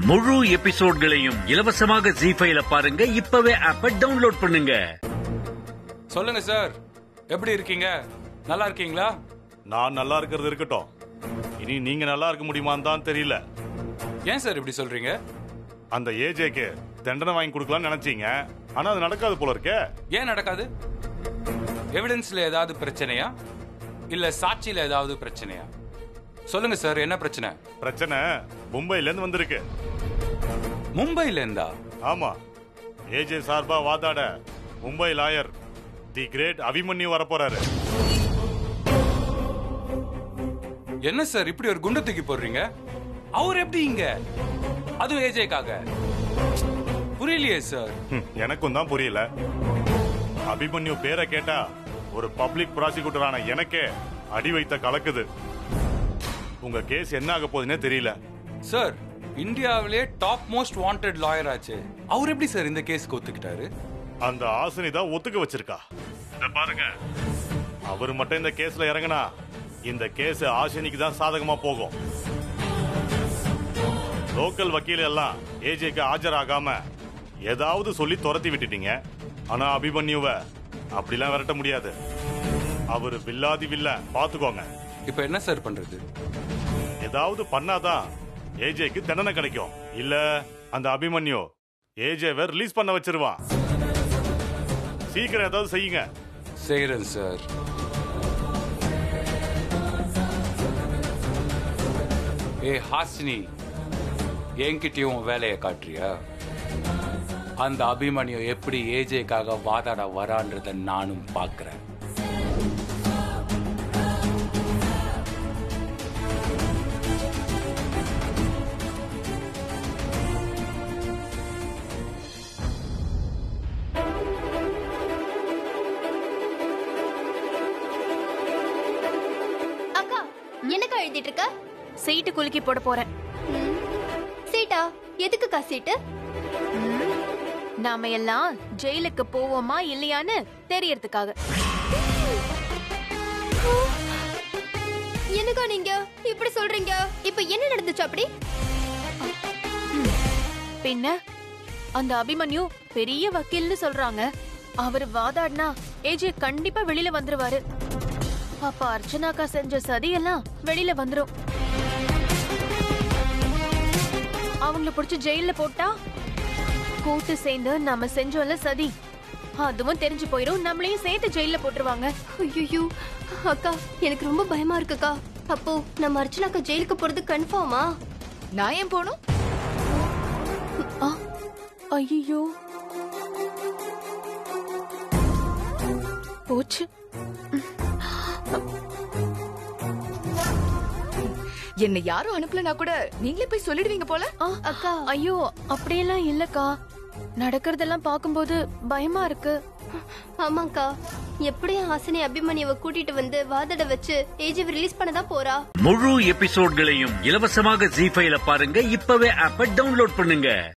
முழு எபிசோட்களையும் இலவசமாக ஜி ஃபைல பாருங்க இப்பவே ஆப்ப டவுன்லோட் பண்ணுங்க சொல்லுங்க சார் எப்படி இருக்கீங்க நல்லா இருக்கீங்களா நான் நல்லா இருக்கிறது இருக்கட்டும் இனி நீங்க நல்லா இருக்க முடியுமான்னு தான் தெரியல ஏன் சார் இப்படி சொல்றீங்க அந்த ஏஜேக்கு தண்டனை வாங்கி கொடுக்கலாம்னு நினைச்சீங்க ஆனா அது நடக்காது போல இருக்கே ஏன் நடக்காது எவிடன்ஸ்ல ஏதாவது பிரச்சனையா இல்ல சாட்சியில ஏதாவது பிரச்சனையா சொல்லுங்க சார் என்ன பிரச்சனை பிரச்சனை மும்பைல இருந்து வந்திருக்கு மும்பைல இருந்தா ஆமா ஏஜே சார்பா வாதாட Mumbai lawyer the great Abhimanyu வரப்போறாரு என்ன சார் இப்படி ஒரு குண்டு தூக்கி போடுறீங்க அவர் எப்படி இங்க அதுவும் ஏஜேக்காக புரியலையே சார் ஹம், எனக்கும் தான் புரியல அபிமன்யு பேரை கேட்டா ஒரு பப்ளிக் ப்ராசிக்யூட்டரான எனக்கே அடி வைத்த கலக்குது உங்க கேஸ் என்ன ஆக போகுதுன்னே தெரியல சார் இந்தியாவிலே டாப் மோஸ்ட் வாண்டட் லாயர் ஆச்சு அவர் எப்படி சார் இந்த கேஸ்க்கு ஒத்துக்கிட்டாரு அந்த ஆசினி தான் ஒத்துக்க வச்சிருக்கா இத பாருங்க அவர் மட்டும் இந்த கேஸ்ல இறங்கினா இந்த கேஸ் ஆசினிக்கு தான் சாதகமா போகும் லோக்கல் வக்கீல் எல்லாம் ஏஜேக்கு ஆஜராகாம ஏதாவது சொல்லி துரத்தி விட்டுட்டீங்க ஆனா அபிமன்யுவ அப்படிலாம் விரட்ட முடியாது அவரு வில்லாதி வில்ல பாத்துக்கோங்க இப்ப என்ன சார் பண்றது ஏதாவது பண்ணாதான் ஏஜேக்கு தண்டனை கிடைக்கும் இல்ல அந்த அபிமன்யு ஏஜேவை ரிலீஸ் பண்ண வச்சிருவான் சீக்கிரம் ஏதாவது செய்யுங்க செய்யறேன் சார் ஏ ஹாசினி என்கிட்டயும் வேலையை காட்டுறியா அந்த அபிமன்யு எப்படி ஏஜேக்காக வாதாட வரான்றத நானும் பார்க்கறேன் அக்கா என்னக்கா எழுதிட்டு இருக்க சீட்டு குலுக்கி போட போறேன் ம். சீட்டா எதுக்குக்கா சீட்டு நாம எல்லாம் ஜெயிலுக்கு போவோமா இல்லையான்னு தெரியறதுக்காக என்னக்கா நீங்க இப்படி சொல்றீங்க இப்ப என்ன நடந்துச்சு அப்படி பின்ன அந்த அபிமன்யு பெரிய வக்கீல்னு சொல்றாங்க அவர் வாதாடினா ஏஜே கண்டிப்பா வெளியில வந்துருவாரு அப்ப அர்ச்சனாக்கா செஞ்ச சதியெல்லாம் வெளியில வந்துரும் அவங்கள புடிச்சு ஜெயில்ல போட்டா கூட்டு சேர்ந்து நம்ம செஞ்சோம்ல சதி அதுவும் தெரிஞ்சு போயிரும் நம்மளையும் சேர்த்து ஜெயில்ல போட்டுருவாங்க ஐயோ அக்கா எனக்கு ரொம்ப பயமா இருக்குக்கா அப்போ நம்ம அர்ச்சனாக்கா ஜெயிலுக்கு போறது கன்ஃபார்மா நான் ஏன் போகணும் ஐயோ போச்சு என்ன யாரும் அனுப்பலனா கூட நீங்களே போய் சொல்லிடுவீங்க போல ஆ, அக்கா ஐயோ அப்படியெல்லாம் இல்லக்கா நடக்கிறதெல்லாம் பார்க்கும்போது பயமா இருக்கு ஆமாக்கா எப்படியும் ஹாசினி அபிமன்யுவை கூட்டிட்டு வந்து வாதாட வச்சு ஏஜிவை ரிலீஸ் பண்ணதான் போறா முழு எபிசோட்களையும் இலவசமாக ஜி ஃபைல பாருங்க இப்பவே ஆப்ப டவுன்லோட் பண்ணுங்க